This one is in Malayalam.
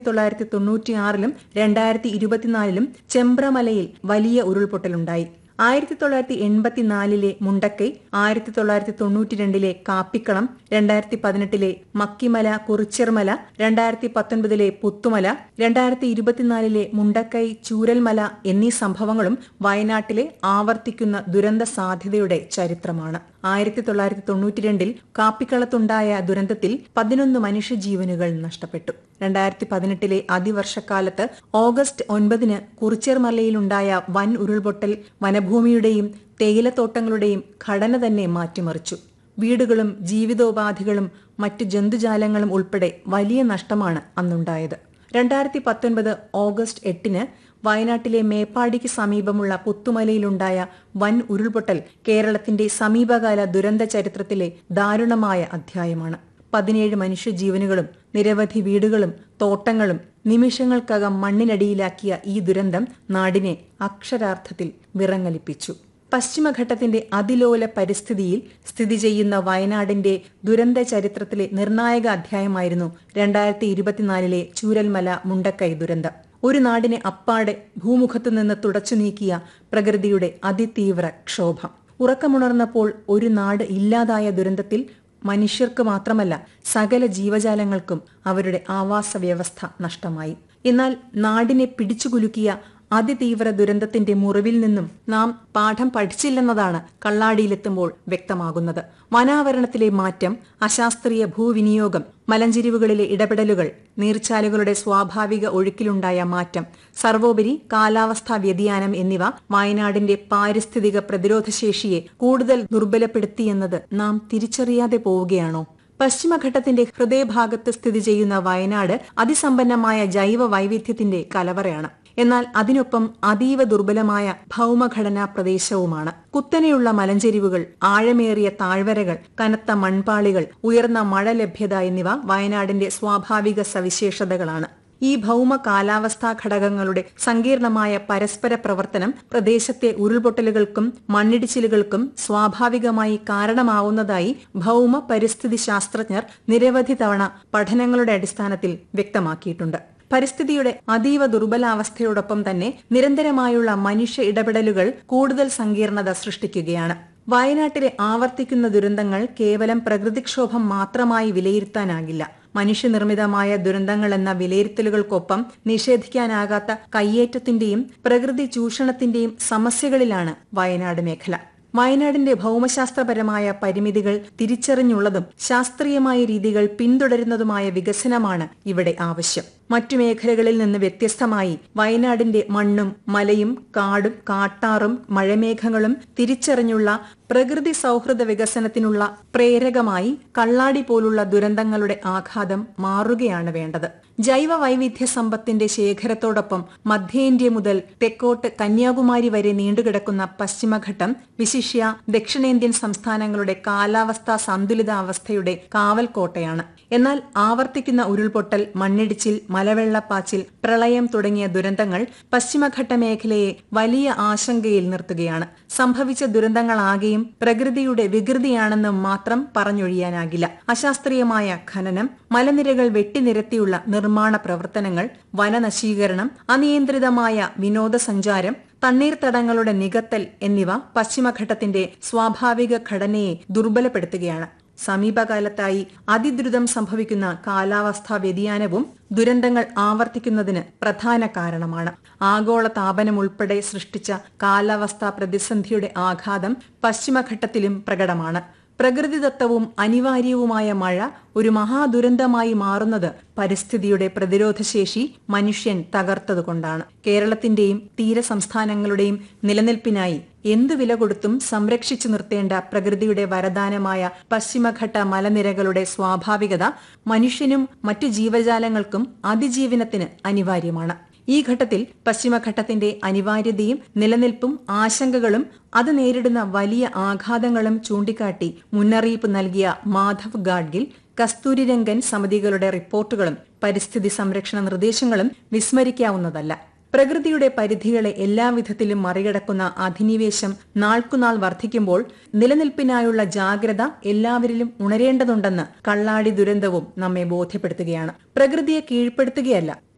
തൊള്ളായിരത്തി തൊണ്ണൂറ്റിയാറിലും രണ്ടായിരത്തി ഇരുപത്തിനാലിലും ചെമ്പ്രമലയിൽ വലിയ ഉരുൾപൊട്ടലുണ്ടായി ആയിരത്തി തൊള്ളായിരത്തി എൺപത്തിനാലിലെ മുണ്ടക്കൈ ആയിരത്തി തൊള്ളായിരത്തി തൊണ്ണൂറ്റി രണ്ടിലെ കാപ്പിക്കളം രണ്ടായിരത്തി പതിനെട്ടിലെ മക്കിമല കുറിച്ചിർമല രണ്ടായിരത്തി പത്തൊൻപതിലെ പുത്തുമല രണ്ടായിരത്തി ഇരുപത്തിനാലിലെ മുണ്ടക്കൈ ചൂരൽമല എന്നീ സംഭവങ്ങളും വയനാട്ടിലെ ആവർത്തിക്കുന്ന ദുരന്ത സാധ്യതയുടെ ചരിത്രമാണ് ആയിരത്തി തൊള്ളായിരത്തി തൊണ്ണൂറ്റിരണ്ടിൽ കാപ്പിക്കളത്തുണ്ടായ ദുരന്തത്തിൽ പതിനൊന്ന് മനുഷ്യജീവനുകൾ നഷ്ടപ്പെട്ടു രണ്ടായിരത്തി പതിനെട്ടിലെ അതിവർഷക്കാലത്ത് ഓഗസ്റ്റ് ഒൻപതിന് കുറിച്ചേർമലയിലുണ്ടായ വൻ ഉരുൾപൊട്ടൽ വനഭൂമിയുടെയും തേയിലത്തോട്ടങ്ങളുടെയും ഘടന തന്നെ മാറ്റിമറിച്ചു വീടുകളും ജീവിതോപാധികളും മറ്റു ജന്തുജാലങ്ങളും ഉൾപ്പെടെ വലിയ നഷ്ടമാണ് അന്നുണ്ടായത് രണ്ടായിരത്തി പത്തൊൻപത് ഓഗസ്റ്റ് എട്ടിന് വയനാട്ടിലെ മേപ്പാടിക്ക് സമീപമുള്ള പുത്തുമലയിലുണ്ടായ വൻ ഉരുൾപൊട്ടൽ കേരളത്തിന്റെ സമീപകാല ദുരന്ത ചരിത്രത്തിലെ ദാരുണമായ അധ്യായമാണ് പതിനേഴ് മനുഷ്യജീവനുകളും നിരവധി വീടുകളും തോട്ടങ്ങളും നിമിഷങ്ങൾക്കകം മണ്ണിനടിയിലാക്കിയ ഈ ദുരന്തം നാടിനെ അക്ഷരാർത്ഥത്തിൽ വിറങ്ങലിപ്പിച്ചു പശ്ചിമഘട്ടത്തിന്റെ അതിലോല പരിസ്ഥിതിയിൽ സ്ഥിതി ചെയ്യുന്ന വയനാടിന്റെ ദുരന്ത ചരിത്രത്തിലെ നിർണായക അധ്യായമായിരുന്നു രണ്ടായിരത്തി ഇരുപത്തിനാലിലെ ചൂരൽമല മുണ്ടക്കൈ ദുരന്തം ഒരു നാടിനെ അപ്പാടെ ഭൂമുഖത്തു നിന്ന് തുടച്ചു നീക്കിയ പ്രകൃതിയുടെ അതിതീവ്ര ക്ഷോഭം ഉറക്കമുണർന്നപ്പോൾ ഒരു നാട് ഇല്ലാതായ ദുരന്തത്തിൽ മനുഷ്യർക്ക് മാത്രമല്ല സകല ജീവജാലങ്ങൾക്കും അവരുടെ ആവാസ വ്യവസ്ഥ നഷ്ടമായി എന്നാൽ നാടിനെ പിടിച്ചുകുലുക്കിയ അതിതീവ്ര ദുരന്തത്തിന്റെ മുറിവിൽ നിന്നും നാം പാഠം പഠിച്ചില്ലെന്നതാണ് കള്ളാടിയിലെത്തുമ്പോൾ വ്യക്തമാകുന്നത് വനാവരണത്തിലെ മാറ്റം അശാസ്ത്രീയ ഭൂവിനിയോഗം മലഞ്ചെരിവുകളിലെ ഇടപെടലുകൾ നീർച്ചാലുകളുടെ സ്വാഭാവിക ഒഴുക്കിലുണ്ടായ മാറ്റം സർവോപരി കാലാവസ്ഥാ വ്യതിയാനം എന്നിവ വയനാടിന്റെ പാരിസ്ഥിതിക പ്രതിരോധശേഷിയെ കൂടുതൽ ദുർബലപ്പെടുത്തിയെന്നത് നാം തിരിച്ചറിയാതെ പോവുകയാണോ പശ്ചിമഘട്ടത്തിന്റെ ഹൃദയഭാഗത്ത് സ്ഥിതി ചെയ്യുന്ന വയനാട് അതിസമ്പന്നമായ ജൈവ വൈവിധ്യത്തിന്റെ കലവറയാണ് എന്നാൽ അതിനൊപ്പം അതീവ ദുർബലമായ ഭൗമഘടനാ പ്രദേശവുമാണ് കുത്തനെയുള്ള മലഞ്ചെരിവുകൾ ആഴമേറിയ താഴ്വരകൾ കനത്ത മൺപാളികൾ ഉയർന്ന മഴ ലഭ്യത എന്നിവ വയനാടിന്റെ സ്വാഭാവിക സവിശേഷതകളാണ് ഈ ഭൗമ കാലാവസ്ഥാ ഘടകങ്ങളുടെ സങ്കീർണമായ പരസ്പര പ്രവർത്തനം പ്രദേശത്തെ ഉരുൾപൊട്ടലുകൾക്കും മണ്ണിടിച്ചിലുകൾക്കും സ്വാഭാവികമായി കാരണമാവുന്നതായി ഭൗമ പരിസ്ഥിതി ശാസ്ത്രജ്ഞർ നിരവധി തവണ പഠനങ്ങളുടെ അടിസ്ഥാനത്തിൽ വ്യക്തമാക്കിയിട്ടുണ്ട് പരിസ്ഥിതിയുടെ അതീവ ദുർബലാവസ്ഥയോടൊപ്പം തന്നെ നിരന്തരമായുള്ള മനുഷ്യ ഇടപെടലുകൾ കൂടുതൽ സങ്കീർണത സൃഷ്ടിക്കുകയാണ് വയനാട്ടിലെ ആവർത്തിക്കുന്ന ദുരന്തങ്ങൾ കേവലം പ്രകൃതിക്ഷോഭം മാത്രമായി വിലയിരുത്താനാകില്ല മനുഷ്യനിർമ്മിതമായ ദുരന്തങ്ങൾ എന്ന വിലയിരുത്തലുകൾക്കൊപ്പം നിഷേധിക്കാനാകാത്ത കയ്യേറ്റത്തിന്റെയും പ്രകൃതി ചൂഷണത്തിന്റെയും സമസ്യകളിലാണ് വയനാട് മേഖല വയനാടിന്റെ ഭൗമശാസ്ത്രപരമായ പരിമിതികൾ തിരിച്ചറിഞ്ഞുള്ളതും ശാസ്ത്രീയമായ രീതികൾ പിന്തുടരുന്നതുമായ വികസനമാണ് ഇവിടെ ആവശ്യം മറ്റു മേഖലകളിൽ നിന്ന് വ്യത്യസ്തമായി വയനാടിന്റെ മണ്ണും മലയും കാടും കാട്ടാറും മഴമേഘങ്ങളും തിരിച്ചറിഞ്ഞുള്ള പ്രകൃതി സൗഹൃദ വികസനത്തിനുള്ള പ്രേരകമായി കള്ളാടി പോലുള്ള ദുരന്തങ്ങളുടെ ആഘാതം മാറുകയാണ് വേണ്ടത് ജൈവ വൈവിധ്യ സമ്പത്തിന്റെ ശേഖരത്തോടൊപ്പം മധ്യേന്ത്യ മുതൽ തെക്കോട്ട് കന്യാകുമാരി വരെ നീണ്ടുകിടക്കുന്ന പശ്ചിമഘട്ടം വിശിഷ്യ ദക്ഷിണേന്ത്യൻ സംസ്ഥാനങ്ങളുടെ കാലാവസ്ഥാ സന്തുലിതാവസ്ഥയുടെ കാവൽക്കോട്ടയാണ് എന്നാൽ ആവർത്തിക്കുന്ന ഉരുൾപൊട്ടൽ മണ്ണിടിച്ചിൽ മലവെള്ളപ്പാച്ചിൽ പ്രളയം തുടങ്ങിയ ദുരന്തങ്ങൾ പശ്ചിമഘട്ട മേഖലയെ വലിയ ആശങ്കയിൽ നിർത്തുകയാണ് സംഭവിച്ച ദുരന്തങ്ങളാകെയും പ്രകൃതിയുടെ വികൃതിയാണെന്ന് മാത്രം പറഞ്ഞൊഴിയാനാകില്ല അശാസ്ത്രീയമായ ഖനനം മലനിരകൾ വെട്ടിനിരത്തിയുള്ള നിർമ്മാണ പ്രവർത്തനങ്ങൾ വനനശീകരണം അനിയന്ത്രിതമായ വിനോദസഞ്ചാരം തണ്ണീർത്തടങ്ങളുടെ നികത്തൽ എന്നിവ പശ്ചിമഘട്ടത്തിന്റെ സ്വാഭാവിക ഘടനയെ ദുർബലപ്പെടുത്തുകയാണ് സമീപകാലത്തായി അതിദ്രുതം സംഭവിക്കുന്ന കാലാവസ്ഥാ വ്യതിയാനവും ദുരന്തങ്ങൾ ആവർത്തിക്കുന്നതിന് പ്രധാന കാരണമാണ് ആഗോള താപനം ഉൾപ്പെടെ സൃഷ്ടിച്ച കാലാവസ്ഥാ പ്രതിസന്ധിയുടെ ആഘാതം പശ്ചിമഘട്ടത്തിലും പ്രകടമാണ് പ്രകൃതിദത്തവും അനിവാര്യവുമായ മഴ ഒരു മഹാദുരന്തമായി മാറുന്നത് പരിസ്ഥിതിയുടെ പ്രതിരോധശേഷി മനുഷ്യൻ തകർത്തതുകൊണ്ടാണ് കേരളത്തിന്റെയും തീര സംസ്ഥാനങ്ങളുടെയും നിലനിൽപ്പിനായി എന്തു വില കൊടുത്തും സംരക്ഷിച്ചു നിർത്തേണ്ട പ്രകൃതിയുടെ വരദാനമായ പശ്ചിമഘട്ട മലനിരകളുടെ സ്വാഭാവികത മനുഷ്യനും മറ്റു ജീവജാലങ്ങൾക്കും അതിജീവനത്തിന് അനിവാര്യമാണ് ഈ ഘട്ടത്തിൽ പശ്ചിമഘട്ടത്തിന്റെ അനിവാര്യതയും നിലനിൽപ്പും ആശങ്കകളും അത് നേരിടുന്ന വലിയ ആഘാതങ്ങളും ചൂണ്ടിക്കാട്ടി മുന്നറിയിപ്പ് നൽകിയ മാധവ് ഗാഡ്ഗിൽ കസ്തൂരിരംഗൻ സമിതികളുടെ റിപ്പോർട്ടുകളും പരിസ്ഥിതി സംരക്ഷണ നിർദ്ദേശങ്ങളും വിസ്മരിക്കാവുന്നതല്ല പ്രകൃതിയുടെ പരിധികളെ എല്ലാവിധത്തിലും മറികടക്കുന്ന അധിനിവേശം നാൾക്കുനാൾ വർദ്ധിക്കുമ്പോൾ നിലനിൽപ്പിനായുള്ള ജാഗ്രത എല്ലാവരിലും ഉണരേണ്ടതുണ്ടെന്ന് കള്ളാടി ദുരന്തവും നമ്മെ ബോധ്യപ്പെടുത്തുകയാണ് പ്രകൃതിയെ കീഴ്പ്പെടുത്തുകയല്ല